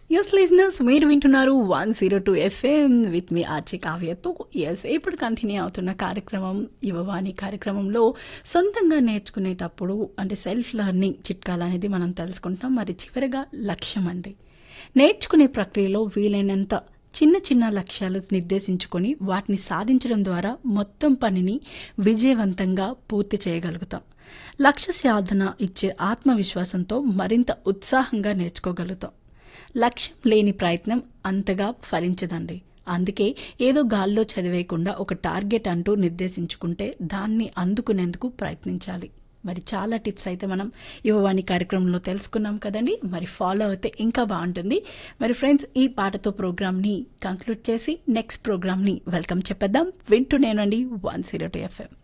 yes listeners మీరు వింటున్నారు one zero two FM with మీ ఆర్చి కావ్యతో ఎస్ ఇప్పుడు కంటిన్యూ అవుతున్న కార్యక్రమం యువవాణి కార్యక్రమంలో సొంతంగా నేర్చుకునేటప్పుడు అంటే సెల్ఫ్ లెర్నింగ్ చిట్కాలు అనేది మనం తెలుసుకుంటాం మరి చివరగా లక్ష్యం అండి నేర్చుకునే ప్రక్రియలో వీలైనంత చిన్న చిన్న లక్ష్యాలు నిర్దేశించుకొని వాటిని సాధించడం ద్వారా మొత్తం పనిని విజయవంతంగా పూర్తి చేయగలుగుతాం లక్ష్య సాధన ఇచ్చే ఆత్మవిశ్వాసంతో మరింత ఉత్సాహంగా నేర్చుకోగలుగుతాం లక్ష్యం లేని ప్రయత్నం అంతగా ఫలించదండి అందుకే ఏదో గాల్లో చదివేయకుండా ఒక టార్గెట్ అంటూ నిర్దేశించుకుంటే దాన్ని అందుకునేందుకు ప్రయత్నించాలి మరి చాలా టిప్స్ అయితే మనం యువవాణి కార్యక్రమంలో తెలుసుకున్నాం కదండి మరి ఫాలో అయితే ఇంకా బాగుంటుంది మరి ఫ్రెండ్స్ ఈ పాటతో ప్రోగ్రామ్ని కంక్లూడ్ చేసి నెక్స్ట్ ప్రోగ్రామ్ని వెల్కమ్ చెప్పేద్దాం వింటూనేనండి వన్ జీరో టూ ఎఫ్ఎం